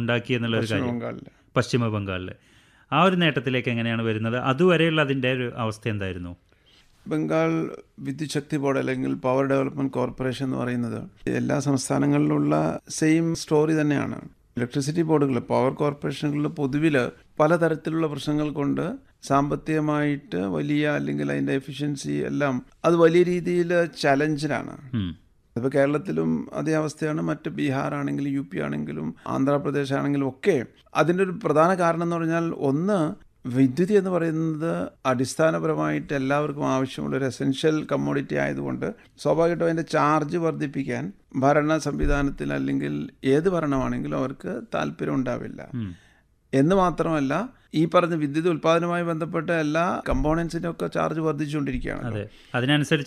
ഉണ്ടാക്കി എന്നുള്ള ഒരു പശ്ചിമ കാര്യം ബംഗാളിൽ പശ്ചിമ ബംഗാളിൽ ആ ഒരു നേട്ടത്തിലേക്ക് എങ്ങനെയാണ് വരുന്നത് അതുവരെയുള്ള അതിൻ്റെ ഒരു അവസ്ഥ എന്തായിരുന്നു ബംഗാൾ വിദ്യുത് ശക്തി ബോർഡ് അല്ലെങ്കിൽ പവർ ഡെവലപ്മെന്റ് കോർപ്പറേഷൻ എന്ന് പറയുന്നത് എല്ലാ സംസ്ഥാനങ്ങളിലുള്ള സെയിം സ്റ്റോറി തന്നെയാണ് ഇലക്ട്രിസിറ്റി ബോർഡുകൾ പവർ കോർപ്പറേഷനുകളിൽ പൊതുവിൽ പലതരത്തിലുള്ള പ്രശ്നങ്ങൾ കൊണ്ട് സാമ്പത്തികമായിട്ട് വലിയ അല്ലെങ്കിൽ അതിൻ്റെ എഫിഷ്യൻസി എല്ലാം അത് വലിയ രീതിയിൽ ചലഞ്ചിലാണ് ഉം. ഇപ്പോൾ കേരളത്തിലും അതേ അവസ്ഥയാണ് മറ്റ് ബീഹാർ ആണെങ്കിലും യു പി ആണെങ്കിലും ആന്ധ്രാപ്രദേശ് ആണെങ്കിലും ഒക്കെ അതിൻ്റെ ഒരു പ്രധാന കാരണം എന്ന് പറഞ്ഞാൽ ഒന്ന് വിദ്യുതി എന്ന് പറയുന്നത് അടിസ്ഥാനപരമായിട്ട് എല്ലാവർക്കും ആവശ്യമുള്ള ഒരു എസെൻഷ്യൽ കമ്മോഡിറ്റി ആയതുകൊണ്ട് സ്വാഭാവികമായിട്ടും അതിൻ്റെ ചാർജ് വർദ്ധിപ്പിക്കാൻ ഭരണ സംവിധാനത്തിൽ അല്ലെങ്കിൽ ഏത് ഭരണമാണെങ്കിലും അവർക്ക് താല്പര്യം ഉണ്ടാവില്ല ഉം. എന്ന് മാത്രമല്ല ഈ പറഞ്ഞ വിദ്യുത് ഉൽപ്പാദനവുമായി ബന്ധപ്പെട്ട എല്ലാ കമ്പോണൻസിൻ്റെ ഒക്കെ ചാർജ് വർദ്ധിച്ചുകൊണ്ടിരിക്കുകയാണ് അതെ അതിനനുസരിച്ച്